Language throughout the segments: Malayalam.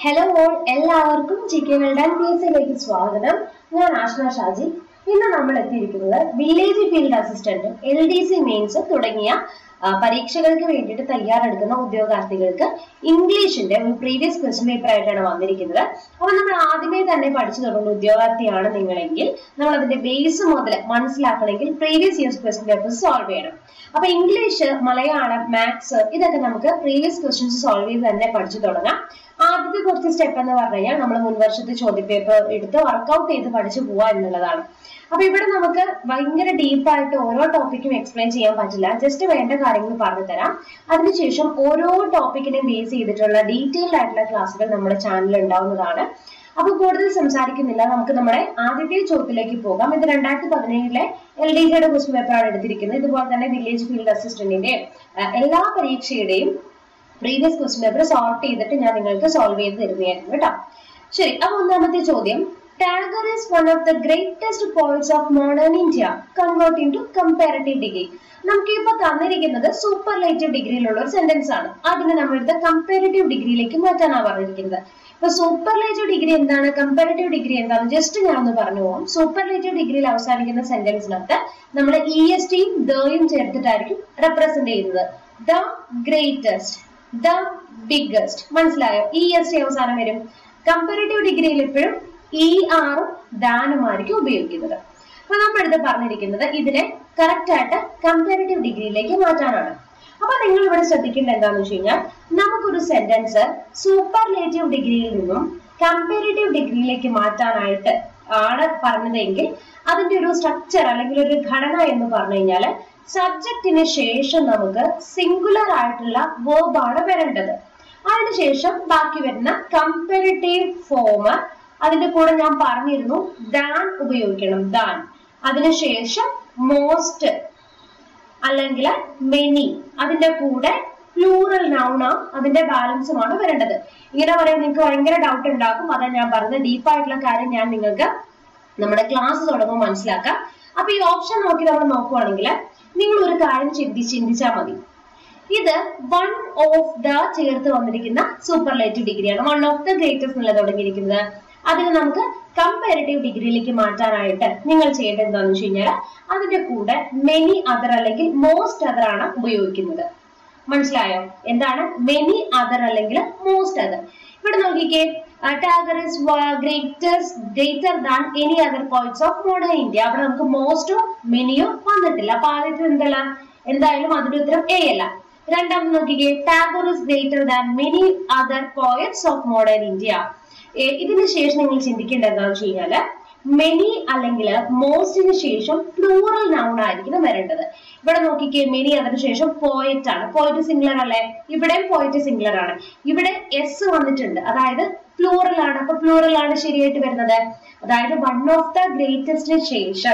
ഹലോ ഓൾ എല്ലാവർക്കും G K well done P S സിയിലേക്ക് സ്വാഗതം ഞാൻ ആഷ്ന ഷാജി ഇന്ന് നമ്മൾ എത്തിയിരിക്കുന്നത് village field assistant L D C mains തുടങ്ങിയ ആ, പരീക്ഷകൾക്ക് വേണ്ടിയിട്ട് തയ്യാറെടുക്കുന്ന ഉദ്യോഗാർത്ഥികൾക്ക് ഇംഗ്ലീഷിന്റെ ഒരു പ്രീവിയസ് ക്വസ്റ്റ്യൻ പേപ്പർ ആയിട്ടാണ് വന്നിരിക്കുന്നത് അപ്പൊ നമ്മൾ ആദ്യമേ തന്നെ പഠിച്ചു തുടങ്ങുന്ന ഉദ്യോഗാർത്ഥിയാണ് നിങ്ങളെങ്കിൽ നമ്മൾ അതിന്റെ ബേസ് മുതൽ മനസ്സിലാക്കണമെങ്കിൽ previous years question paper solve ചെയ്യണം അപ്പൊ ഇംഗ്ലീഷ് മലയാളം മാത്സ് ഇതൊക്കെ നമുക്ക് പ്രീവിയസ് ക്വസ്റ്റ്യൻസ് സോൾവ് ചെയ്ത് തന്നെ പഠിച്ചു തുടങ്ങാം ആദ്യത്തെ കുറച്ച് സ്റ്റെപ്പ് എന്ന് പറഞ്ഞു കഴിഞ്ഞാൽ നമ്മൾ മുൻവർഷത്തെ ചോദ്യപേപ്പർ എടുത്ത് വർക്കൗട്ട് ചെയ്ത് പഠിച്ചു പോവുക എന്നുള്ളതാണ് അപ്പൊ ഇവിടെ നമുക്ക് ഭയങ്കര ഡീപ്പായിട്ട് ഓരോ ടോപ്പിക്കും എക്സ്പ്ലെയിൻ ചെയ്യാൻ പറ്റില്ല ജസ്റ്റ് വേണ്ട കാര്യങ്ങൾ പറഞ്ഞു തരാം അതിനുശേഷം ഓരോ ടോപ്പിക്കിനെയും ബേസ് ചെയ്തിട്ടുള്ള ഡീറ്റെയിൽഡ് ആയിട്ടുള്ള ക്ലാസ്സുകൾ നമ്മുടെ ചാനലിൽ ഉണ്ടാവുന്നതാണ് അപ്പൊ കൂടുതൽ സംസാരിക്കുന്നില്ല നമുക്ക് നമ്മുടെ ആദ്യത്തെ ചോദ്യത്തിലേക്ക് പോകാം ഇത് രണ്ടായിരത്തി പതിനേഴിലെ എൽ ഡി സിയുടെ ക്വസ്റ്റ്യൻ പേപ്പറാണ് എടുത്തിരിക്കുന്നത് ഇതുപോലെ തന്നെ വില്ലേജ് ഫീൽഡ് അസിസ്റ്റന്റിന്റെ എല്ലാ പരീക്ഷയുടെയും പ്രീവിയസ് ക്വസ്റ്റ്യൻ പേപ്പർ സോർട്ട് ചെയ്തിട്ട് ഞാൻ നിങ്ങൾക്ക് സോൾവ് ചെയ്ത് തരുന്നതായിരുന്നു കേട്ടോ ശരി അപ്പൊ ഒന്നാമത്തെ ചോദ്യം Tagore is one of the greatest points of modern India convert into comparative degree നമുക്ക് ഇപ്പൊ തന്നിരിക്കുന്നത് സൂപ്പർലേറ്റീവ് ഡിഗ്രിയിലുള്ള ഒരു സെന്റൻസ് ആണ് അതിനെ നമ്മളിത് കമ്പാരറ്റീവ് ഡിഗ്രിയിലേക്ക് മാറ്റാനാണ് പറഞ്ഞിരിക്കുന്നത് ഇപ്പൊ സൂപ്പർലേറ്റീവ് ഡിഗ്രി എന്താണ് കമ്പാരറ്റീവ് ഡിഗ്രി എന്താണ് ജസ്റ്റ് ഞാൻ ഒന്ന് പറഞ്ഞു പോകാം സൂപ്പർലേറ്റീവ് ഡിഗ്രിയിൽ അവസാനിക്കുന്ന സെന്റൻസിനകത്ത് നമ്മൾ ഇ എസ് ടിയും ദയും ചേർത്തിട്ടായിരിക്കും റെപ്രസെന്റ് ചെയ്യുന്നത് ദ ഗ്രേറ്റസ്റ്റ് ദ ബിഗ്ഗസ്റ്റ് മനസ്സിലായോ ഇ എസ് ടി അവസാനം വരും കമ്പാരറ്റീവ് ഡിഗ്രിയിൽ എപ്പോഴും ഇ ആറും ദാനുമായിരിക്കും ഉപയോഗിക്കുന്നത് അപ്പൊ നമ്മളെടുത്ത് പറഞ്ഞിരിക്കുന്നത് ഇതിനെ കറക്റ്റ് ആയിട്ട് കമ്പാരറ്റീവ് ഡിഗ്രിയിലേക്ക് മാറ്റാനാണ് അപ്പൊ നിങ്ങൾ ഇവിടെ ശ്രദ്ധിക്കേണ്ട എന്താണെന്ന് വെച്ച് കഴിഞ്ഞാൽ നമുക്കൊരു സെന്റൻസ് സൂപ്പർലേറ്റീവ് ഡിഗ്രിയിൽ നിന്നും കമ്പാരറ്റീവ് ഡിഗ്രിയിലേക്ക് മാറ്റാനായിട്ട് ആണ് പറഞ്ഞതെങ്കിൽ അതിന്റെ ഒരു സ്ട്രക്ചർ അല്ലെങ്കിൽ ഒരു ഘടന എന്ന് പറഞ്ഞു കഴിഞ്ഞാൽ സബ്ജക്റ്റിന് ശേഷം നമുക്ക് സിംഗുലർ ആയിട്ടുള്ള verb ആണ് വരേണ്ടത് അതിനുശേഷം ബാക്കി വരുന്ന കമ്പാരിറ്റീവ് ഫോം അതിന്റെ കൂടെ ഞാൻ പറഞ്ഞിരുന്നു ദാൻ ഉപയോഗിക്കണം ദാൻ അതിനുശേഷം മോസ്റ്റ് അല്ലെങ്കിൽ മെനി അതിന്റെ കൂടെ പ്ലൂറൽ നൗണ അതിന്റെ ബാലൻസുമാണ് വരേണ്ടത് ഇങ്ങനെ പറയാൻ നിങ്ങൾക്ക് ഭയങ്കര ഡൗട്ട് ഉണ്ടാക്കും അതാ ഞാൻ പറഞ്ഞത് ഡീപ്പായിട്ടുള്ള കാര്യം ഞാൻ നിങ്ങൾക്ക് നമ്മുടെ ക്ലാസ് തുടങ്ങുമ്പോൾ മനസ്സിലാക്കാം അപ്പൊ ഈ ഓപ്ഷൻ നോക്കി നമ്മൾ നോക്കുവാണെങ്കിൽ നിങ്ങൾ ഒരു കാര്യം ചിന്തി ചിന്തിച്ചാൽ മതി ഇത് വൺ ഓഫ് ദ ചേർത്ത് വന്നിരിക്കുന്ന സൂപ്പർലേറ്റീവ് ഡിഗ്രിയാണ് വൺ ഓഫ് ദ ഗ്രേറ്റസ്റ്റ് എന്നുള്ള തുടങ്ങിയിരിക്കുന്നത് അതിന് നമുക്ക് കമ്പാരറ്റീവ് ഡിഗ്രിയിലേക്ക് മാറ്റാനായിട്ട് നിങ്ങൾ ചെയ്യേണ്ടത് എന്താണെന്ന് വെച്ച് കഴിഞ്ഞാൽ അതിന്റെ കൂടെ മെനി അതർ അല്ലെങ്കിൽ മോസ്റ്റ് അതർ ആണ് ഉപയോഗിക്കുന്നത് മനസ്സിലായോ എന്താണ് മെനി അതർ അല്ലെങ്കിൽ മോസ്റ്റ് അതർ ഇവിടെ നോക്കിക്കേ Tagore is greatest greater than any other points of modern India അവിടെ നമുക്ക് മോസ്റ്റോ മെനിയോ വന്നിട്ടില്ല അപ്പൊ ആദ്യത്തെ എന്തല്ല എന്തായാലും അതിന്റെ ഉത്തരം എ അല്ല രണ്ടാമത് നോക്കിക്കേ Tagore is greater than many other poets of modern India ഇതിന് ശേഷം നിങ്ങൾ ചിന്തിക്കേണ്ടത് എന്താണെന്ന് വെച്ച് കഴിഞ്ഞാല് മെനി അല്ലെങ്കിൽ മോസ്റ്റിന് ശേഷം പ്ലൂറൽ നൗൺ ആയിരിക്കണം വരേണ്ടത് ഇവിടെ നോക്കിക്കേ മെനി അതിന് ശേഷം പോയറ്റ് ആണ് പോയറ്റ് സിംഗുലർ അല്ലേ ഇവിടെയും പോയറ്റ് സിംഗുലർ ആണ് ഇവിടെ എസ് വന്നിട്ടുണ്ട് അതായത് പ്ലൂറൽ ആണ് അപ്പൊ പ്ലൂറൽ ആണ് ശരിയായിട്ട് വരുന്നത് അതായത് വൺ ഓഫ് ദ ഗ്രേറ്റസ്റ്റിന് ശേഷം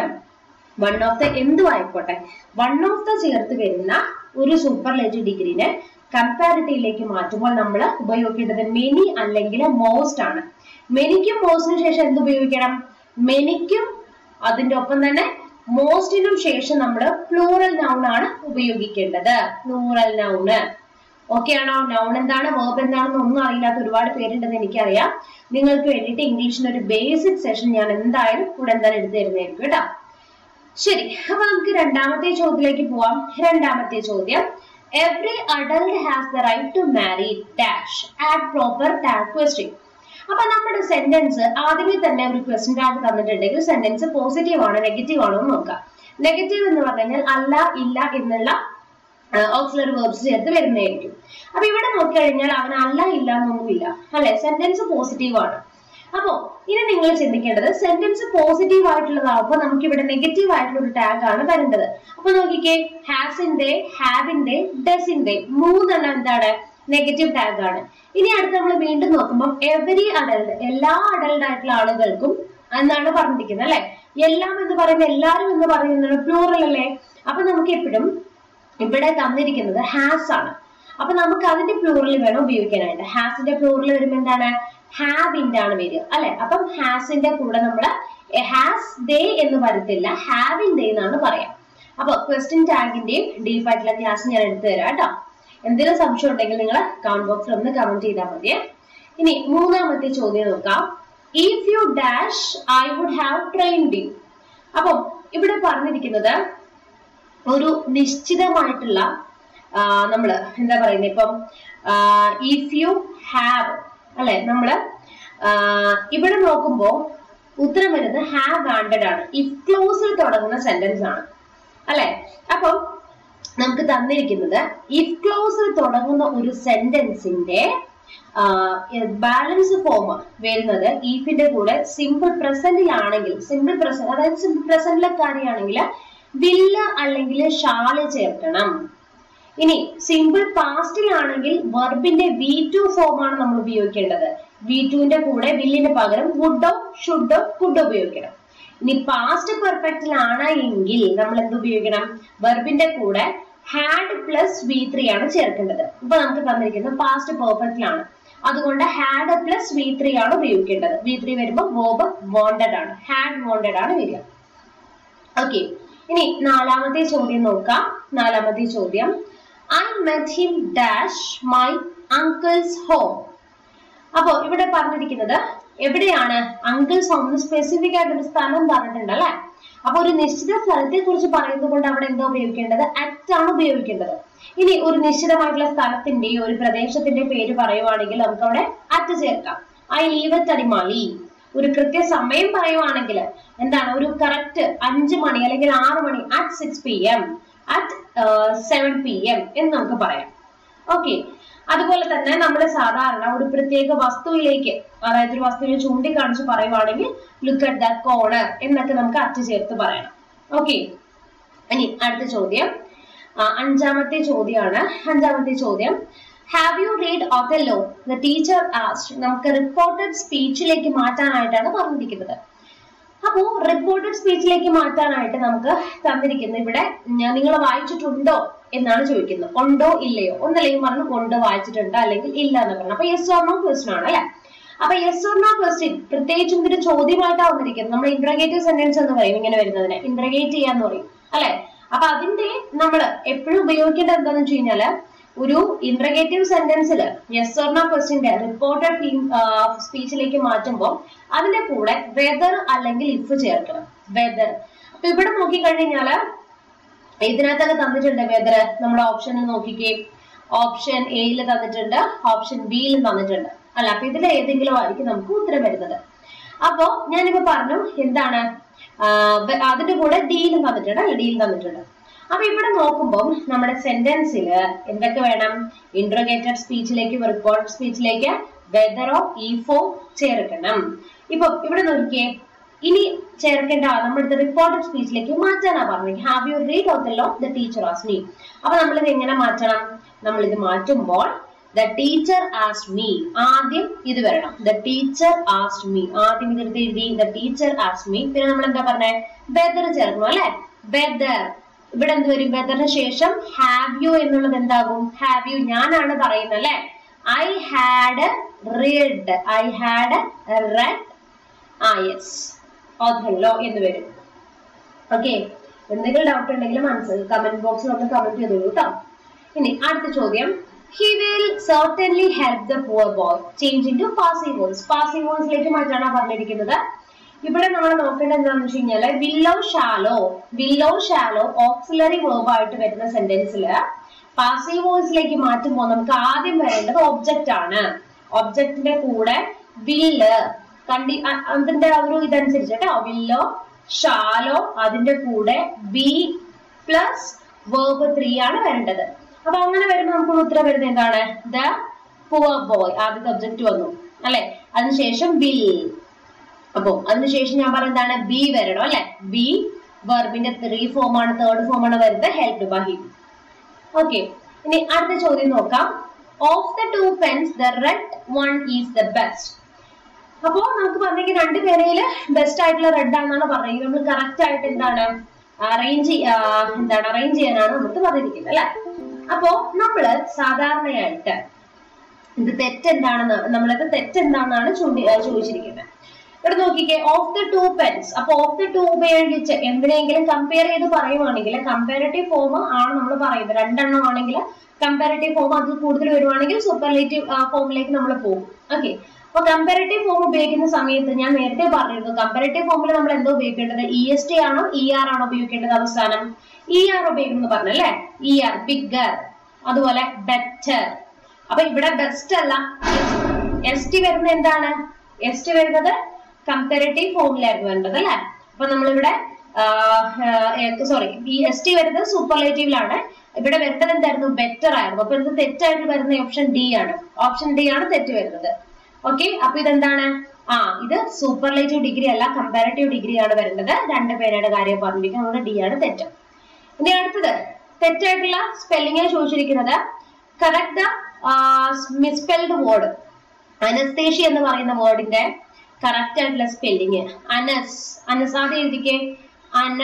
വൺ ഓഫ് ദ എന്തും ആയിക്കോട്ടെ വൺ ഓഫ് ദ ചേർത്ത് വരുന്ന ഒരു സൂപ്പർലേറ്റീവ് ഡിഗ്രിനെ കമ്പാരിറ്റീവിലേക്ക് മാറ്റുമ്പോൾ നമ്മൾ ഉപയോഗിക്കേണ്ടത് മെനി അല്ലെങ്കിൽ മോസ്റ്റ് ആണ് മെനിക്കും മോസ്റ്റിനും ശേഷം എന്ത് ഉപയോഗിക്കണം മെനിക്കും അതിന്റെ ഒപ്പം തന്നെ മോസ്റ്റിനും ശേഷം നമ്മൾ പ്ലൂറൽ നൗൺ ആണ് ഉപയോഗിക്കേണ്ടത് പ്ലൂറൽ നൗണ് ഓക്കെ ആണോ നൗൺ എന്താണ് വേർബ് എന്താണെന്ന് ഒന്നും അറിയില്ലാത്ത ഒരുപാട് പേരുണ്ടെന്ന് എനിക്കറിയാം നിങ്ങൾക്ക് വേണ്ടിയിട്ട് ഇംഗ്ലീഷിന്റെ ഒരു ബേസിക് സെഷൻ ഞാൻ എന്തായാലും കൂടെ എന്തായാലും എടുത്തു തരുന്നതായിരിക്കും കേട്ടോ ശരി അപ്പൊ നമുക്ക് രണ്ടാമത്തെ ചോദ്യത്തിലേക്ക് പോവാം രണ്ടാമത്തെ ചോദ്യം every adult has the right to marry dash add proper tag question അപ്പൊ നമ്മുടെ സെന്റൻസ് ആദ്യമേ തന്നെ ഒരു ക്വസ്റ്റ്യൻ ടാഗ് തന്നിട്ടുണ്ടെങ്കിൽ സെന്റൻസ് പോസിറ്റീവ് ആണോ നെഗറ്റീവ് ആണോ എന്ന് നോക്കാം നെഗറ്റീവ് എന്ന് പറഞ്ഞു കഴിഞ്ഞാൽ അല്ല ഇല്ല എന്നുള്ള ഓക്സിലറി വേർബ്സ് ചേർത്ത് വരുന്നതായിരിക്കും അപ്പൊ ഇവിടെ നോക്കിക്കഴിഞ്ഞാൽ അവൻ അല്ല ഇല്ല എന്നൊന്നുമില്ല അല്ലെ സെന്റൻസ് പോസിറ്റീവ് ആണ് അപ്പോ ഇനി നിങ്ങൾ ചിന്തിക്കേണ്ടത് സെന്റൻസ് പോസിറ്റീവ് ആയിട്ടുള്ളതാകുമ്പോൾ നമുക്ക് ഇവിടെ നെഗറ്റീവ് ആയിട്ടുള്ള ഒരു ടാഗ് ആണ് വരേണ്ടത് അപ്പൊ നോക്കിക്കേ ഹാസിന്റെ ഹാവിന്റെ ഡസിന്റെ മൂന്നെണ്ണം എന്താണ് നെഗറ്റീവ് ടാഗ് ആണ് ഇനി അടുത്ത് നമ്മൾ വീണ്ടും നോക്കുമ്പോൾ എവരി അഡൽട്ട് എല്ലാ അഡൽട്ട് ആയിട്ടുള്ള ആളുകൾക്കും എന്നാണ് പറഞ്ഞിരിക്കുന്നത് അല്ലെ എല്ലാം എന്ന് പറയുന്ന എല്ലാവരും എന്ന് പറയുന്നത് പ്ലൂറൽ അല്ലേ അപ്പൊ നമുക്ക് എപ്പോഴും ഇവിടെ തന്നിരിക്കുന്നത് ഹാസ് ആണ് അപ്പൊ നമുക്ക് അതിന്റെ പ്ലൂറൽ വേണം ഉപയോഗിക്കാനായിട്ട് ഹാസിന്റെ പ്ലൂറൽ വരുമ്പോൾ എന്താണ് ഹാവിന്റെ ആണ് വരിക അല്ലെ അപ്പം ഹാസിന്റെ കൂടെ നമ്മൾ ഹാസ് ദേ എന്ന് വരത്തില്ല ഹാവിന്റെ എന്നാണ് പറയാം അപ്പൊ ക്വസ്റ്റ്യൻ ടാഗിന്റെയും ഡീപ്പ് ആയിട്ടുള്ള ക്ലാസ് ഞാൻ എടുത്തു തരാം കേട്ടോ എന്തെങ്കിലും സംശയം ഉണ്ടെങ്കിൽ നിങ്ങൾ കമന്റ് ബോക്സിൽ ഒന്ന് കമന്റ് ചെയ്താൽ മതിയേ ഇനി മൂന്നാമത്തെ ചോദ്യം നോക്കാം if you dash I would have trained you അപ്പം ഇവിടെ പറഞ്ഞിരിക്കുന്നത് ഒരു നിശ്ചിതമായിട്ടുള്ള ആ, നമ്മള് എന്താ പറയുന്നത് ഇപ്പം ഇഫ് യു ഹാവ് അല്ലെ നമ്മള് ആ, ഇവിടെ നോക്കുമ്പോ ഉത്തരം വരുന്നത് ഹാവ് വാണ്ടഡ് ആണ് ഇഫ് ക്ലോസിൽ തുടങ്ങുന്ന സെന്റൻസ് ആണ് അല്ലെ അപ്പം നമുക്ക് തന്നിരിക്കുന്നത് ഇഫ് ക്ലോസിൽ തുടങ്ങുന്ന ഒരു സെന്റൻസിന്റെ ബാലൻസ് ഫോം വരുന്നത് ഇഫിന്റെ കൂടെ സിമ്പിൾ പ്രസന്റിലാണെങ്കിൽ സിമ്പിൾ പ്രസന്റ് അതായത് സിമ്പിൾ പ്രസന്റിലെ കാര്യമാണെങ്കിൽ വില്ല അല്ലെങ്കിൽ ഷാല് ചേർക്കണം ഇനി സിമ്പിൾ പാസ്റ്റിലാണെങ്കിൽ വെർബിന്റെ വി ടു ഫോം ആണ് നമ്മൾ ഉപയോഗിക്കേണ്ടത് വി ടുവിന്റെ കൂടെ വില്ലിന് പകരം വുഡോ ഷുഡോ കുഡോ ഉപയോഗിക്കണം ഇനി പാസ്റ്റ് പെർഫെക്റ്റിലാണ് എങ്കിൽ നമ്മൾ എന്ത് ഉപയോഗിക്കണം വെർബിന്റെ കൂടെ ഹാഡ് പ്ലസ് വി ത്രീ ആണ് ചേർക്കേണ്ടത് ഇപ്പൊ നമുക്ക് തന്നിരിക്കുന്നത് പാസ്റ്റ് പെർഫെക്റ്റിലാണ് അതുകൊണ്ട് ഹാഡ് പ്ലസ് വി ത്രീ ആണ് ഉപയോഗിക്കേണ്ടത് വി ത്രീ വരുമ്പോൾ വേർബ് വോണ്ടഡ് ആണ് ഹാഡ് വോണ്ടഡ് ആണ് വരിക ഓക്കെ ഇനി നാലാമത്തെ ചോദ്യം നോക്കാം നാലാമത്തെ ചോദ്യം I met him dash my uncle's home അപ്പോ ഇവിടെ പറഞ്ഞിരിക്കുന്നത് എവിടെയാണ് അങ്കിൾസ് ഹോം സ്പെസിഫിക് ആയിട്ട് ഒരു സ്ഥലം പറഞ്ഞിട്ടുണ്ട് അല്ലെ അപ്പൊ ഒരു നിശ്ചിത സ്ഥലത്തെ കുറിച്ച് പറയുന്നത് കൊണ്ട് അവിടെ എന്താ ഉപയോഗിക്കേണ്ടത് അറ്റ് ആണ് ഉപയോഗിക്കേണ്ടത് ഇനി ഒരു നിശ്ചിതമായിട്ടുള്ള സ്ഥലത്തിന്റെയോ ഒരു പ്രദേശത്തിന്റെ പേര് പറയുവാണെങ്കിൽ നമുക്ക് അവിടെ അറ്റ് ചേർക്കാം ഐ ലീവ് അറ്റ് അടിമാലി ഒരു കൃത്യ സമയം പറയുവാണെങ്കിൽ എന്താണ് ഒരു കറക്റ്റ് അഞ്ച് മണി അല്ലെങ്കിൽ ആറ് മണി at six P M at seven P M എന്ന് നമുക്ക് പറയാം ഓക്കെ അതുപോലെ തന്നെ നമ്മൾ സാധാരണ ഒരു പ്രത്യേക വസ്തുവിലേക്ക് അതായത് ഒരു വസ്തുവിനെ ചൂണ്ടിക്കാണിച്ച് പറയുവാണെങ്കിൽ ലുക്ക് അറ്റ് ദ കോണർ എന്നൊക്കെ നമുക്ക് അറ്റ് ചേർത്ത് പറയണം ഓക്കെ ഇനി അടുത്ത ചോദ്യം ആ, അഞ്ചാമത്തെ ചോദ്യമാണ് അഞ്ചാമത്തെ ചോദ്യം have you read Othello the teacher asked നമുക്ക് റിപ്പോർട്ടഡ് സ്പീച്ചിലേക്ക് മാറ്റാനായിട്ടാണ് പറഞ്ഞിരിക്കുന്നത് അപ്പോ റിപ്പോർട്ടഡ് സ്പീച്ചിലേക്ക് മാറ്റാനായിട്ട് നമുക്ക് തന്നിരിക്കുന്നത് ഇവിടെ നിങ്ങൾ വായിച്ചിട്ടുണ്ടോ എന്നാണ് ചോദിക്കുന്നത് ഉണ്ടോ ഇല്ലയോ ഒന്നല്ലെങ്കിൽ പറഞ്ഞു ഉണ്ട് വായിച്ചിട്ടുണ്ട് അല്ലെങ്കിൽ ഇല്ല എന്ന് പറഞ്ഞു അപ്പൊ യെസ് ഓർ നോ ക്വസ്റ്റ്യൻ ആണ് അല്ലെ അപ്പൊ യെസ് ഓർ നോ ക്വസ്റ്റ്യൻ പ്രത്യേകിച്ചും ഇതൊരു ചോദ്യമായിട്ടാണ് വന്നിരിക്കുന്നത് നമ്മൾ ഇന്റർഗേറ്റീവ് സെന്റൻസ് എന്ന് പറയും ഇങ്ങനെ വരുന്നതിനെ ഇന്റർഗേറ്റ് ചെയ്യാന്ന് പറയും അല്ലെ അപ്പൊ അതിന്റെ നമ്മൾ എപ്പോഴും ഉപയോഗിക്കേണ്ടത് എന്താണെന്ന് വെച്ച് കഴിഞ്ഞാല് ഒരു ഇന്റർഗേറ്റീവ് സെന്റൻസിൽ യെസ് ഓർ നോ ക്വസ്റ്റിന്റെ റിപ്പോർട്ടഡ് സ്പീച്ചിലേക്ക് മാറ്റുമ്പോൾ അതിന്റെ കൂടെ വെദർ അല്ലെങ്കിൽ ഇഫ് ചേർക്കണം വെദർ അപ്പൊ ഇവിടെ നോക്കിക്കഴിഞ്ഞാല് ഇതിനകത്തൊക്കെ തന്നിട്ടുണ്ട് വെദർ നമ്മുടെ ഓപ്ഷനിൽ നോക്കിക്കേ ഓപ്ഷൻ എയിൽ തന്നിട്ടുണ്ട് ഓപ്ഷൻ ബിയിലും തന്നിട്ടുണ്ട് അല്ല അപ്പൊ ഇതിൽ ഏതെങ്കിലും ആയിരിക്കും നമുക്ക് ഉത്തരം വരുന്നത് അപ്പോ ഞാനിപ്പോ പറഞ്ഞു എന്താണ് ആ, വെ- അതിന്റെ കൂടെ ഡിയിലും തന്നിട്ടുണ്ട് അല്ല ഡിയിലും തന്നിട്ടുണ്ട് അപ്പൊ ഇവിടെ നോക്കുമ്പോൾ നമ്മുടെ സെന്റൻസിൽ എന്തൊക്കെ വേണം ഇന്റർഗേറ്റഡ് സ്പീച്ചിലേക്ക് റിപ്പോർട്ട് സ്പീച്ചിലേക്ക് വെദറോ ഈഫോ ചേർക്കണം ഇപ്പൊ ഇവിടെ നോക്കിയേ ഇനി ചേർക്കേണ്ട നമ്മുടെ റിപ്പോർട്ടഡ് സ്പീച്ചിലേക്ക് മാറ്റാനാ പറഞ്ഞത് have you read Othello the teacher ആസ് മീ അപ്പൊ നമ്മളിത് എങ്ങനെ മാറ്റണം നമ്മൾ ഇത് മാറ്റുമ്പോൾ ദ ടീച്ചർ ആസ്റ്റ് മീ ആദ്യം ഇത് വരണം ദ ടീച്ചർ ആസ്റ്റ് മീ ആദ്യം ഇതെടുത്ത് എഴുതി ദ ടീച്ചർ ആസ്റ്റ് മീ പിന്നെ നമ്മൾ എന്താ പറഞ്ഞേ വെദർ ചേർക്കണം അല്ലെ വെദർ ഇവിടെ എന്ത് വരും വെദറിന് ശേഷം ഹാവ് യു എന്നുള്ളത് എന്താകും ഹാവ് യു ഞാനാണ് പറയുന്നത് അല്ലെ I had read I had read uh yes Othello എന്ന് വരും ഓക്കെ എന്തെങ്കിലും ഡൗട്ട് ഉണ്ടെങ്കിൽ മനസ്സിൽ കമന്റ് ബോക്സിൽ ഒന്ന് കമന്റ് ചെയ്തോളൂ കേട്ടോ ഇനി അടുത്ത ചോദ്യം he will certainly help the poor boy change into passive voice passive വോയിസിലേക്ക് മാറ്റാനാണ് പറഞ്ഞിരിക്കുന്നത് ഇവിടെ നമ്മൾ നോക്കേണ്ടത് എന്താണെന്ന് വെച്ച് കഴിഞ്ഞാല് വില്ലോ ഷാലോ വില്ലോ ഷാലോ ഓക്സിലറി വേർബ് ആയിട്ട് വരുന്ന സെന്റൻസിൽ പാസീവ് വോയിസിലേക്ക് മാറ്റുമ്പോൾ നമുക്ക് ആദ്യം വരേണ്ടത് ഒബ്ജക്റ്റ് ആണ് ഒബ്ജക്റ്റിന്റെ കൂടെ വില്ല് കണ്ടി അ- അതിന്റെ ആ ഒരു ഇതനുസരിച്ച് കേട്ടോ വില്ലോ ഷാലോ അതിന്റെ കൂടെ ബി പ്ലസ് വേർബ് ത്രീ ആണ് വരേണ്ടത് അപ്പൊ അങ്ങനെ വരുമ്പോൾ നമുക്ക് ഉത്തരം വരുന്നത് എന്താണ് ദ പുവർ ബോയ് ആദ്യത്തെ ഒബ്ജക്റ്റ് വന്നു അല്ലെ അതിനുശേഷം ബിൽ അപ്പോ അതിനുശേഷം ഞാൻ പറഞ്ഞ എന്താണ് ബി വരണം അല്ലെ ബി വെർബിന്റെ ത്രീ ഫോം ആണ് തേർഡ് ഫോം ആണ് വരുന്നത് ഹെൽപ്ഡ് ബൈ ഹിം ഓക്കെ ഇനി അടുത്ത ചോദ്യം നോക്കാം of the two pens the red one is the best അപ്പോ നമുക്ക് പറഞ്ഞെങ്കിൽ രണ്ട് പേരയില് ബെസ്റ്റ് ആയിട്ടുള്ള റെഡ് ആണെന്നാണ് പറഞ്ഞത് നമ്മൾ കറക്റ്റ് ആയിട്ട് എന്താണ് അറേഞ്ച് എന്താണ് അറേഞ്ച് ചെയ്യാനാണ് നമുക്ക് പറഞ്ഞിരിക്കുന്നത് അല്ലെ അപ്പോ നമ്മള് സാധാരണയായിട്ട് ഇത് തെറ്റെന്താണെന്ന് നമ്മളത് തെറ്റെന്താണെന്നാണ് ചൂണ്ടി ആ, ചോദിച്ചിരിക്കുന്നത് ഇവിടെ നോക്കിക്കേ ഓഫ് ദ ടു പെൻസ് അപ്പൊ ഓഫ് ദ ടു ഉപയോഗിച്ച് എന്തിനെങ്കിലും കമ്പയർ ചെയ്ത് പറയുവാണെങ്കിൽ കമ്പാരറ്റീവ് ഫോം ആണ് നമ്മൾ പറയുന്നത് രണ്ടെണ്ണം ആണെങ്കിൽ കമ്പാരറ്റീവ് ഫോം അതിൽ കൂടുതൽ വരുവാണെങ്കിൽ സൂപ്പർലേറ്റീവ് ഫോമിലേക്ക് നമ്മൾ പോകും ഓക്കെ അപ്പൊ കമ്പാരറ്റീവ് ഫോം ഉപയോഗിക്കുന്ന സമയത്ത് ഞാൻ നേരത്തെ പറഞ്ഞിരുന്നു കമ്പാരറ്റീവ് ഫോമിൽ നമ്മൾ എന്താ ഉപയോഗിക്കേണ്ടത് ഇ എസ് ടി ആണോ ഇ ആർ ആണോ ഉപയോഗിക്കേണ്ടത് അവസാനം ഇ ആർ ഉപയോഗിക്കുന്നത് പറഞ്ഞല്ലേ ഇ ആർ ബിഗർ അതുപോലെ ബെറ്റർ അപ്പൊ ഇവിടെ ബെസ്റ്റ് അല്ല എസ് ടി വരുന്നത് എന്താണ് എസ് ടി വരുന്നത് കമ്പാരറ്റീവ് ഫോമിലായിരുന്നു വേണ്ടത് അല്ലെ അപ്പൊ നമ്മളിവിടെ സോറി ഈ എസ് ടി വരുന്നത് സൂപ്പർലേറ്റീവിലാണ് ഇവിടെ വരേണ്ടത് എന്തായിരുന്നു ബെറ്റർ ആയിരുന്നു അപ്പൊ ഇത് തെറ്റായിട്ട് വരുന്ന ഓപ്ഷൻ ഡി ആണ് ഓപ്ഷൻ ഡി ആണ് തെറ്റ് വരുന്നത് ഓക്കെ അപ്പൊ ഇതെന്താണ് ആ ഇത് സൂപ്പർലേറ്റീവ് ഡിഗ്രി അല്ല കമ്പാരറ്റീവ് ഡിഗ്രി ആണ് വരേണ്ടത് രണ്ട് പേരുടെ കാര്യം പറഞ്ഞിരിക്കുന്നത് നമ്മുടെ ഡി ആണ് തെറ്റ് ഇനി അടുത്തത് തെറ്റായിട്ടുള്ള സ്പെല്ലിംഗ് ചോദിച്ചിരിക്കുന്നത് കറക്റ്റ് മിസ്പെൽഡ് വേർഡ് അനസ്തേഷ്യ എന്ന് പറയുന്ന വേർഡിന്റെ കറക്റ്റ് ആയിട്ടുള്ള സ്പെല്ലിങ് അനസ് അനസ് ആദ്യം എഴുതിക്കേ അന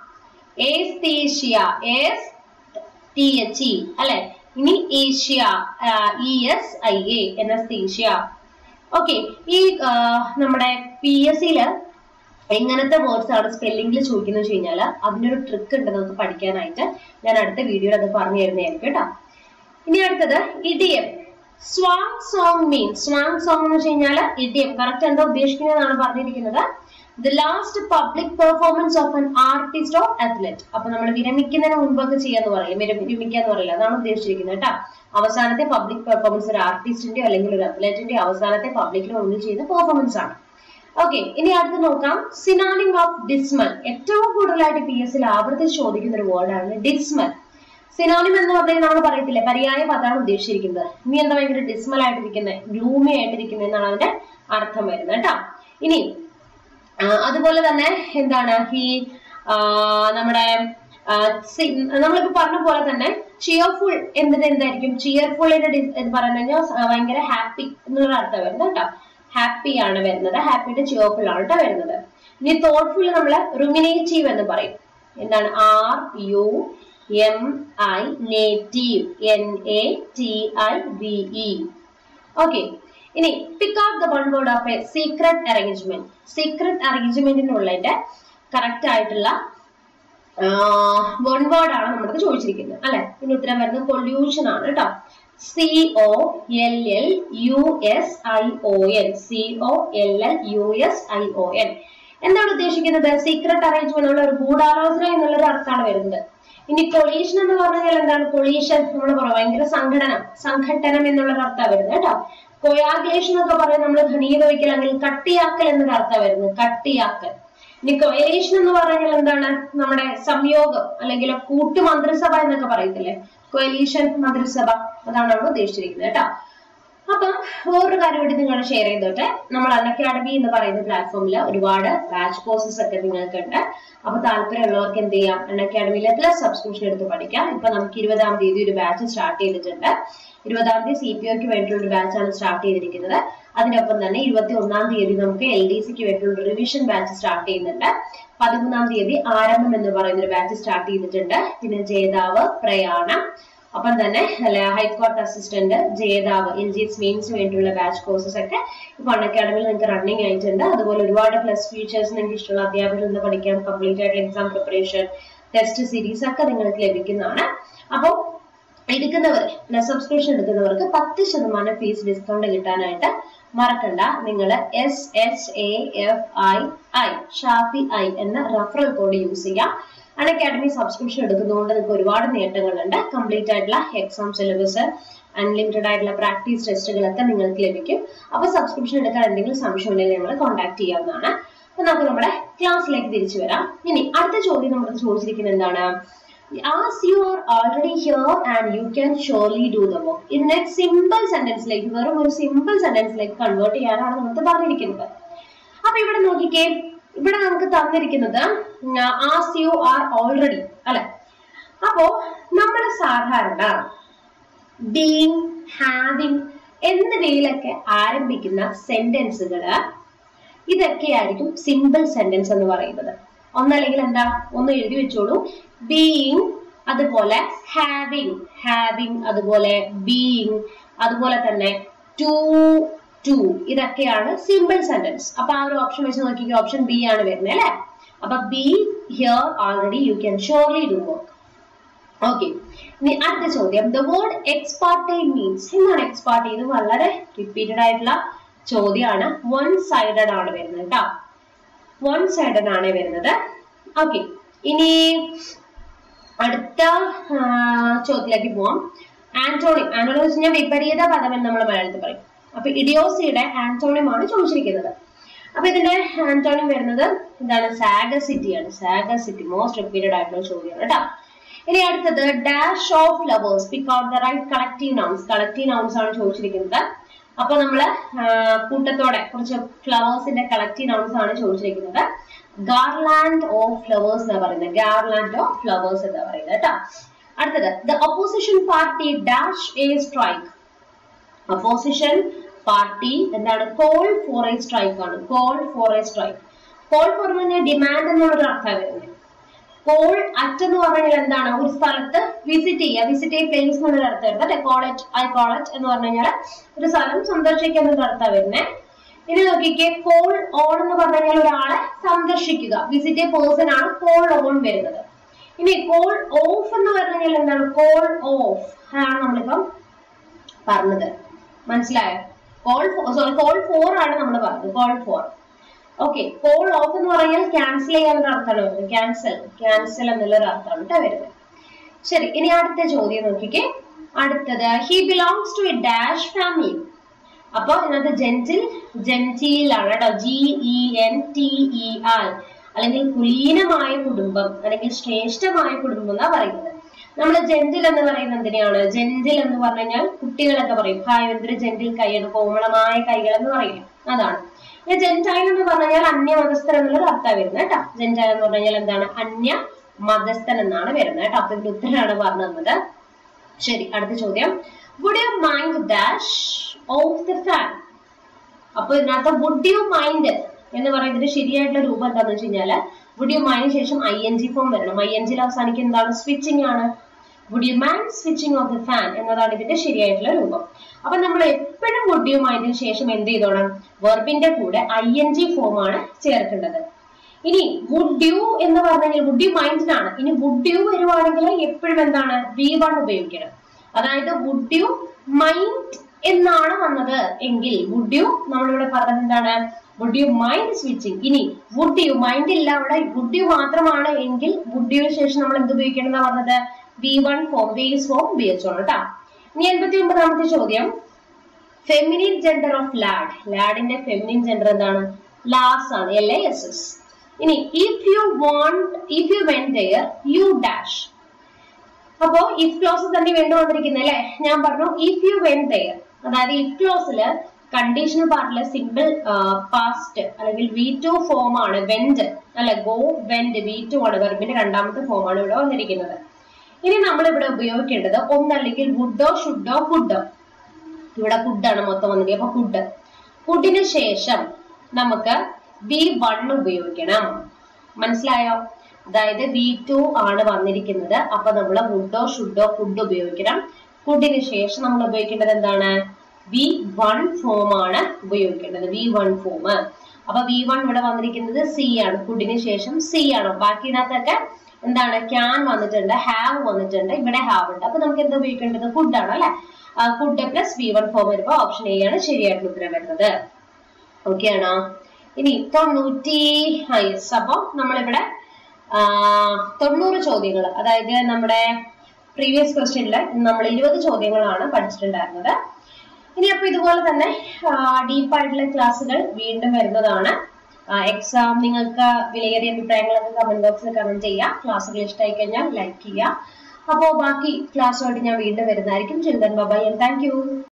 ഏസ്തേഷ്യ എസ് ടി എച്ച് ഇ അല്ലെ ഇനി ഏഷ്യ E S I A anaesthesia okay ഈ ആ, നമ്മുടെ പി എസ് സിയില് എങ്ങനത്തെ വേർഡ്സ് ആണ് സ്പെല്ലിംഗിൽ ചോദിക്കുന്നത് വെച്ച് കഴിഞ്ഞാൽ അതിനൊരു ട്രിക്ക് ഉണ്ട് നമുക്ക് പഠിക്കാനായിട്ട് ഞാൻ അടുത്ത വീഡിയോയിൽ അത് പറഞ്ഞു തരുന്നതായിരിക്കും കേട്ടോ ഇനി അടുത്തത് idiom swan song mean swan song എന്ന് വെച്ച് കഴിഞ്ഞാൽ ഇഡിയം കറക്റ്റ് എന്താ ഉദ്ദേശിക്കുന്നതാണ് പറഞ്ഞിരിക്കുന്നത് the last public performance of an artist or athlete അപ്പൊ നമ്മൾ വിരമിക്കുന്നതിന് മുമ്പൊക്കെ ചെയ്യാന്ന് പറയില്ല വിരമി- വിരമിക്കാന്ന് പറയില്ല അതാണ് ഉദ്ദേശിച്ചിരിക്കുന്നത് കേട്ടോ അവസാനത്തെ പബ്ലിക് പെർഫോമൻസ് ഒരു ആർട്ടിസ്റ്റിന്റെ അല്ലെങ്കിൽ ഒരു അത്ലറ്റിന്റെ അവസാനത്തെ പബ്ലിക്കിന് മുന്നിൽ ചെയ്ത പെർഫോമൻസ് ആണ് ഓക്കെ ഇനി അടുത്ത് നോക്കാം സിനാനിം ഓഫ് ഡിസ്മൽ ഏറ്റവും കൂടുതലായിട്ട് പി എസ് സിയിൽ ആവർത്തിച്ച് ചോദിക്കുന്ന ഒരു വേർഡാണ് ഡിസ്മൽ സിനോണിം എന്ന് പറഞ്ഞാൽ നമ്മൾ പറയത്തില്ലേ പര്യായ പദമാണ് ഉദ്ദേശിച്ചിരിക്കുന്നത് നീ എന്താ ഭയങ്കര ഡിസ്മൽ ആയിട്ടിരിക്കുന്നത് ഗ്ലൂമി ആയിട്ടിരിക്കുന്നത് എന്നാണ് അതിന്റെ അർത്ഥം വരുന്നത് കേട്ടോ ഇനി ആ, അതുപോലെ തന്നെ എന്താണ് ഈ ആ, നമ്മുടെ ആ, സി- നമ്മളിപ്പോ പറഞ്ഞ പോലെ തന്നെ ചിയർഫുൾ എന്തിന്റെ എന്തായിരിക്കും ചിയർഫുള്ളിന്റെ എന്ന് പറഞ്ഞു കഴിഞ്ഞാൽ സ- ഭയങ്കര ഹാപ്പി എന്നുള്ള അർത്ഥം വരുന്നത് കേട്ടോ ഹാപ്പി ആണ് വരുന്നത് ഹാപ്പിയുടെ ചിയർഫുൾ ആണ് കേട്ടോ വരുന്നത് ഇനി തോട്ട്ഫുൾ നമ്മള് റുമിനേറ്റീവ് എന്ന് പറയും എന്താണ് R U M I native N A T I V E okay ഇനി pick out the one word of a secret arrangement secret അറേഞ്ച്മെന്റിനുള്ളതിന്റെ കറക്റ്റ് ആയിട്ടുള്ള വൺ വേർഡ് ആണ് നമ്മുടെ ചോദിച്ചിരിക്കുന്നത് അല്ലെ ഇതിന് ഉത്തരം വരുന്നത് പൊല്യൂഷൻ ആണ് കേട്ടോ C O L L U S I O N C O L L U S I O N എന്താണ് ഉദ്ദേശിക്കുന്നത് സീക്രട്ട് അറേഞ്ച്മെന്റ് ഉള്ള ഒരു ഗൂഢാലോചന എന്നുള്ളൊരു അർത്ഥമാണ് വരുന്നത് ഇനി കൊളീഷൻ എന്ന് പറഞ്ഞാൽ എന്താണ് കൊളീഷൻ നമ്മൾ പറയാം ഭയങ്കര സംഘടനം സംഘട്ടനം എന്നുള്ളൊരു അർത്ഥമാണ് വരുന്നത് കേട്ടോ കൊയാഗ്ലേഷൻ ഒക്കെ പറയുന്നത് നമ്മൾ ഘനീഭവിക്കൽ അല്ലെങ്കിൽ കട്ടിയാക്കൽ എന്നൊരു അർത്ഥം വരുന്നത് കട്ടിയാക്കൽ ഇനി കൊയലേഷൻ എന്ന് പറഞ്ഞാൽ എന്താണ് നമ്മുടെ സംയോഗം അല്ലെങ്കിൽ കൂട്ടു മന്ത്രിസഭ എന്നൊക്കെ പറയത്തില്ലേ കൊയലീഷൻ മന്ത്രിസഭ അതാണ് നമ്മൾ ഉദ്ദേശിച്ചിരിക്കുന്നത് കേട്ടോ അപ്പം വേറൊരു കാര്യം കൂടി നിങ്ങൾ ഷെയർ ചെയ്തോട്ടെ നമ്മൾ അൺ അക്കാഡമി എന്ന് പറയുന്ന പ്ലാറ്റ്ഫോമിൽ ഒരുപാട് ബാച്ച് കോഴ്സസ് ഒക്കെ നിങ്ങൾക്ക് ഉണ്ട് അപ്പൊ താല്പര്യമുള്ളവർക്ക് എന്ത് ചെയ്യാം അൺ അക്കാഡമിയിലെ പ്ലസ് സബ്സ്ക്രിപ്ഷൻ എടുത്ത് പഠിക്കാം ഇപ്പൊ നമുക്ക് ഇരുപതാം തീയതി ഒരു ബാച്ച് സ്റ്റാർട്ട് ചെയ്തിട്ടുണ്ട് ഇരുപതാം തീയതി സി പി ഒക്ക് വേണ്ടിയുള്ള ഒരു ബാച്ചാണ് സ്റ്റാർട്ട് ചെയ്തിരിക്കുന്നത് അതിനൊപ്പം തന്നെ ഇരുപത്തി ഒന്നാം തീയതി നമുക്ക് എൽ ഡി സിക്ക് വേണ്ടിയുള്ള റിവിഷൻ ബാച്ച് സ്റ്റാർട്ട് ചെയ്യുന്നുണ്ട് പതിമൂന്നാം തീയതി ആരംഭം എന്ന് പറയുന്ന ഒരു ബാച്ച് സ്റ്റാർട്ട് ചെയ്തിട്ടുണ്ട് പിന്നെ ജേതാവ് പ്രയാണം ഒപ്പം തന്നെ അല്ല ഹൈക്കോർട്ട് അസിസ്റ്റന്റ് ജേതാവ് എൽ ജി എസ് മെയിൻസിന് വേണ്ടിയുള്ള ബാച്ച് കോഴ്സസ് ഒക്കെ ഇപ്പൊ അൺ അക്കാഡമിയിൽ നിങ്ങൾക്ക് റണ്ണിങ് ആയിട്ടുണ്ട് അതുപോലെ ഒരുപാട് പ്ലസ് ഫീച്ചേഴ്സ് നിങ്ങൾക്ക് ഇഷ്ടമുള്ള അധ്യാപകരിൽ നിന്ന് പഠിക്കാം കംപ്ലീറ്റ് ആയിട്ട് എക്സാം പ്രിപ്പറേഷൻ ടെസ്റ്റ് സീരീസ് ഒക്കെ നിങ്ങൾക്ക് ലഭിക്കുന്നതാണ് അപ്പോൾ എടുക്കുന്നവർ പ്ലസ് സബ്സ്ക്രിപ്ഷൻ എടുക്കുന്നവർക്ക് പത്ത് ശതമാനം ഫീസ് ഡിസ്കൗണ്ട് കിട്ടാനായിട്ട് മറക്കണ്ട നിങ്ങൾ S H A F I I Shafi I എന്ന റഫറൽ കോഡ് യൂസ് ചെയ്യാം അൺ അക്കാഡമി സബ്സ്ക്രിപ്ഷൻ എടുക്കുന്നതുകൊണ്ട് നിങ്ങൾക്ക് ഒരുപാട് നേട്ടങ്ങളുണ്ട് കംപ്ലീറ്റ് ആയിട്ടുള്ള എക്സാം സിലബസ് അൺലിമിറ്റഡ് ആയിട്ടുള്ള പ്രാക്ടീസ് ടെസ്റ്റുകളൊക്കെ നിങ്ങൾക്ക് ലഭിക്കും അപ്പൊ സബ്സ്ക്രിപ്ഷൻ എടുക്കാൻ എന്തെങ്കിലും സംശയം ഉണ്ടെങ്കിൽ നിങ്ങൾ കോൺടാക്ട് ചെയ്യാവുന്നതാണ് അപ്പൊ നമുക്ക് നമ്മുടെ ക്ലാസ്സിലേക്ക് തിരിച്ചു വരാം ഇനി അടുത്ത ചോദ്യം നമ്മുടെ ചോദിച്ചിരിക്കുന്നത് എന്താണ് as you are already here and you can surely do the work ഇതിനെ സിമ്പിൾ സെന്റൻസിലേക്ക് വെറും ഒരു സിമ്പിൾ സെന്റൻസിലേക്ക് കൺവേർട്ട് ചെയ്യാനാണ് നമുക്ക് പറഞ്ഞിരിക്കുന്നത് അപ്പൊ ഇവിടെ നോക്കിക്കേ ഇവിടെ നമുക്ക് തന്നിരിക്കുന്നത് ആസ് യു ആർ ഓൾറെഡി അല്ലെ അപ്പോ നമ്മൾ സാധാരണ ബീങ് ഹാവിങ് എന്നിവയിലൊക്കെ ആരംഭിക്കുന്ന സെന്റൻസുകള് ഇതൊക്കെയായിരിക്കും സിമ്പിൾ സെന്റൻസ് എന്ന് പറയുന്നത് ഒന്നല്ലെങ്കിൽ എന്താ ഒന്ന് എഴുതി വെച്ചോളൂ ബീയിങ് അതുപോലെ ഹാവിങ് ഹാവിങ് അതുപോലെ ബീയിങ് അതുപോലെ തന്നെ ടു ടു ഇതൊക്കെയാണ് സിമ്പിൾ സെന്റൻസ് അപ്പൊ ആ ഒരു ഓപ്ഷൻ വെച്ച് നോക്കിക്കുക ഓപ്ഷൻ ബി ആണ് വരുന്നത് അല്ലെ അപ്പൊ be here already you can surely do work okay ഇനി അടുത്ത ചോദ്യം ദ വേർഡ് എക്സ്പാർട്ടേ മീൻസ് എന്താണ് എക്സ്പാർട്ടേ ഇത് വളരെ റിപ്പീറ്റഡ് ആയിട്ടുള്ള ചോദ്യമാണ് വൺ സൈഡഡ് ആണ് വരുന്നത് കേട്ടോ വൺ സൈഡഡ് ആണ് വരുന്നത് ഓക്കെ ഇനി അടുത്ത ആ, ചോദ്യത്തിലേക്ക് പോവാം ആന്റോണിം ആന്റോണിം എന്ന് വെച്ചാൽ വിപരീത പദം എന്ന് നമ്മൾ മലയാളത്തിൽ പറയും അപ്പൊ ഇഡിയോസിയുടെ ആന്റോണിം ആണ് ചോദിച്ചിരിക്കുന്നത് അപ്പൊ ഇതിന്റെ ആന്റോണിം വരുന്നത് എന്താണ് സാഗസിറ്റി ആണ് സാഗസിറ്റി മോസ്റ്റ് റിപ്പീറ്റഡ് ആയിട്ടുള്ള ചോദ്യമാണ് കേട്ടോ ഇനി അടുത്തത് dash of flowers pick out the right collective nouns collective nouns ആണ് ചോദിച്ചിരിക്കുന്നത് അപ്പൊ നമ്മള് ആ, കൂട്ടത്തോടെ കുറച്ച് ഫ്ലവേഴ്സിന്റെ കളക്റ്റീവ് നൗൺസ് ആണ് ചോദിച്ചിരിക്കുന്നത് ഗാർലാൻഡ് ഓഫ് ഫ്ലവേഴ്സ് എന്നാ പറയുന്നത് ഗാർലാൻഡ് ഓഫ് ഫ്ലവേഴ്സ് എന്നാ പറയുന്നത് കേട്ടോ അടുത്തത് the opposition party dash a strike opposition party എന്താണ് കോൾ ഫോർ എ സ്ട്രൈക്ക് ആണ് call for a strike call for എന്ന് പറഞ്ഞാൽ ഡിമാൻഡ് എന്നുള്ളൊരു അർത്ഥം വരുന്നത് കോൾ അറ്റ് എന്ന് പറഞ്ഞാൽ എന്താണ് ഒരു സ്ഥലത്ത് വിസിറ്റ് ചെയ്യുക വിസിറ്റ് ചെയ്യ പ്ലേസ് എന്നുള്ള അർത്ഥം വരുന്നത് കോളറ്റ് ഐ കോളറ്റ് എന്ന് പറഞ്ഞു കഴിഞ്ഞാൽ ഒരു സ്ഥലം സന്ദർശിക്കുക എന്നുള്ള അർത്ഥം വരുന്നത് ഇനി നോക്കിക്കേ കോൾ ഓൺ എന്ന് പറഞ്ഞു കഴിഞ്ഞാൽ ഒരാളെ സന്ദർശിക്കുക വിസിറ്റ് എ പേഴ്സൺ ആണ് കോൾ ഓൺ വരുന്നത് ഇനി കോൾ ഓഫ് എന്ന് പറഞ്ഞു കഴിഞ്ഞാൽ എന്താണ് കോൾ ഓഫ് ആണ് നമ്മളിപ്പം പറഞ്ഞത് മനസ്സിലായോ കോൾ സോറി കോൾ ഫോർ ആണ് നമ്മൾ പറഞ്ഞത് call for okay call off എന്ന് പറഞ്ഞാൽ ക്യാൻസൽ ചെയ്യാനുള്ള അർത്ഥമാണ് വരുന്നത് ക്യാൻസൽ ക്യാൻസൽ എന്നുള്ള ഒരു അർത്ഥമാണ് കേട്ടോ വരുന്നത് ശരി ഇനി അടുത്ത ചോദ്യം നോക്കിക്കേ അടുത്തത് he belongs to a dash family അപ്പൊ ഇതിനകത്ത് ജെന്റിൽ ജെന്റിൽ ആണ് കേട്ടോ G E N T E R അല്ലെങ്കിൽ കുലീനമായ കുടുംബം അല്ലെങ്കിൽ ശ്രേഷ്ഠമായ കുടുംബം എന്നാ പറയുന്നത് നമ്മൾ ജെന്റിൽ എന്ന് പറയുന്നത് എന്തിനാണ് ജെന്റിൽ എന്ന് പറഞ്ഞു കഴിഞ്ഞാൽ കുട്ടികളൊക്കെ പറയും ഹായ് എന്തൊരു ജെന്റിൽ കൈയാണ് കോമളമായ കൈകൾ എന്ന് പറയില്ല അതാണ് പിന്നെ ജെന്റൈൽ എന്ന് പറഞ്ഞു കഴിഞ്ഞാൽ അന്യമതസ്ഥൻ എന്നുള്ളൊരു അർത്ഥം വരുന്നത് കേട്ടോ ജെന്റൈൽ എന്ന് പറഞ്ഞു കഴിഞ്ഞാൽ എന്താണ് അന്യ മതസ്ഥൻ എന്നാണ് വരുന്നത് കേട്ടോ അപ്പൊ ഇതിന്റെ ഉത്തരമാണ് പറഞ്ഞു തന്നത് ശരി അടുത്ത ചോദ്യം would you mind dash of the fan അപ്പൊ ഇതിനകത്ത് വുഡ് യു മൈൻഡ് എന്ന് പറയുന്നതിന്റെ ശരിയായിട്ടുള്ള രൂപം എന്താന്ന് വെച്ച് കഴിഞ്ഞാല് വുഡ് യു മൈൻഡ് ശേഷം ഐ എൻ ജി ഫോം വരണം ഐ എൻ ജിയിൽ അവസാനിക്കുന്ന എന്താണ് സ്വിച്ചിങ് ആണ് would you mind switching off the fan എന്നതാണ് ഇതിന്റെ ശരിയായിട്ടുള്ള രൂപം അപ്പൊ നമ്മൾ എപ്പോഴും വുഡ് യു മൈൻഡിന് ശേഷം എന്ത് ചെയ്തോണം വെർബിന്റെ കൂടെ ഐ എൻ ജി ഫോം ആണ് ചേർക്കേണ്ടത് ഇനി വുഡ് യു എന്ന് പറഞ്ഞു കഴിഞ്ഞാൽ വുഡ് യു മൈൻഡിനാണ് ഇനി വുഡ് യു വരുവാണെങ്കിൽ എപ്പോഴും എന്താണ് വി വൺ ഉപയോഗിക്കണം അതായത് വുഡ് യു മൈൻഡ് എന്നാണ് വന്നത് എങ്കിൽ വുഡ് യു നമ്മളിവിടെ പറഞ്ഞത് എന്താണ് വുഡ് യു മൈൻഡ് സ്വിച്ചിങ് ഇനി വുഡ് യു മൈൻഡ് ഇല്ല അവിടെ വുഡ് യു മാത്രമാണ് എങ്കിൽ വുഡ് യുവിന് ശേഷം നമ്മൾ എന്ത് ഉപയോഗിക്കണം എന്നാ പറഞ്ഞത് V one form base form ഉപയോഗിച്ചോളൂ കേട്ടോ ഇനി എൺപത്തി ഒമ്പതാമത്തെ ചോദ്യം ഫെമിനിൻ ജെൻഡർ ഓഫ് ലാഡ് ലാഡിന്റെ ഫെമിനിൻ ജെൻഡർ എന്താണ് ലാസ് ആണ് എൽ എ എസ് എസ് ഇനി if you want if you went there you dash അപ്പോ ഇഫ് ക്ലോസ് തന്നെ വീണ്ടും വന്നിരിക്കുന്നത് അല്ലെ ഞാൻ പറഞ്ഞു ഇഫ് യു വെൻ ദയർ അതായത് ഇഫ് ക്ലോസില് കണ്ടീഷണൽ പാർട്ടിലെ സിമ്പിൾ പാസ്റ്റ് അല്ലെങ്കിൽ വി ടു ഫോം ആണ് വെന്റ് അല്ലെ ഗോ വെന്റ് വി ടു ആണ് വെർബിന്റെ രണ്ടാമത്തെ ഫോം ആണ് ഇവിടെ വന്നിരിക്കുന്നത് ഇനി നമ്മൾ ഇവിടെ ഉപയോഗിക്കേണ്ടത് ഒന്നല്ലെങ്കിൽ വുഡോ ഷുഡോ ഫുഡോ ഇവിടെ ഫുഡാണ് മൊത്തം വന്നിരിക്കുന്നത് അപ്പൊ ഫുഡ് ഫുഡിന് ശേഷം നമുക്ക് വി വൺ ഉപയോഗിക്കണം മനസ്സിലായോ അതായത് വി ടു ആണ് വന്നിരിക്കുന്നത് അപ്പൊ നമ്മൾ വുഡോ ഷുഡോ ഫുഡ് ഉപയോഗിക്കണം ഫുഡിന് ശേഷം നമ്മൾ ഉപയോഗിക്കേണ്ടത് എന്താണ് വി വൺ ഫോം ആണ് ഉപയോഗിക്കേണ്ടത് വി വൺ ഫോം അപ്പൊ വി വൺ ഇവിടെ വന്നിരിക്കുന്നത് സി ആണ് ഫുഡിന് ശേഷം സി ആണ് ബാക്കി ഇതിനകത്തൊക്കെ എന്താണ് ക്യാൻ വന്നിട്ടുണ്ട് ഹാവ് വന്നിട്ടുണ്ട് ഇവിടെ ഹാവ് ഉണ്ട് അപ്പൊ നമുക്ക് എന്താ ഉപയോഗിക്കേണ്ടത് ഫുഡ് ആണ് അല്ലെ food plus V one form വരുമ്പോൾ ഓപ്ഷൻ എ ആണ് ശരിയായിട്ടുള്ള ഉത്തരം വരുന്നത് ഓക്കെ ആണോ ഇനി തൊണ്ണൂറ്റി യെസ് അപ്പൊ നമ്മളിവിടെ ആ, തൊണ്ണൂറ് ചോദ്യങ്ങൾ അതായത് നമ്മുടെ പ്രീവിയസ് ക്വസ്റ്റ്യനിൽ നമ്മൾ ഇരുപത് ചോദ്യങ്ങളാണ് പഠിച്ചിട്ടുണ്ടായിരുന്നത് ഇനി അപ്പൊ ഇതുപോലെ തന്നെ ഡീപ്പായിട്ടുള്ള ക്ലാസ്സുകൾ വീണ്ടും വരുന്നതാണ് എക്സാം നിങ്ങൾക്ക് വിലയേറിയ അഭിപ്രായങ്ങളൊക്കെ കമന്റ് ബോക്സിൽ കമന്റ് ചെയ്യുക ക്ലാസ്സുകൾ ഇഷ്ടമായി കഴിഞ്ഞാൽ ലൈക്ക് ചെയ്യുക അപ്പോൾ ബാക്കി ക്ലാസ്സുമായിട്ട് ഞാൻ വീണ്ടും വരുന്നതായിരിക്കും children bye and thank U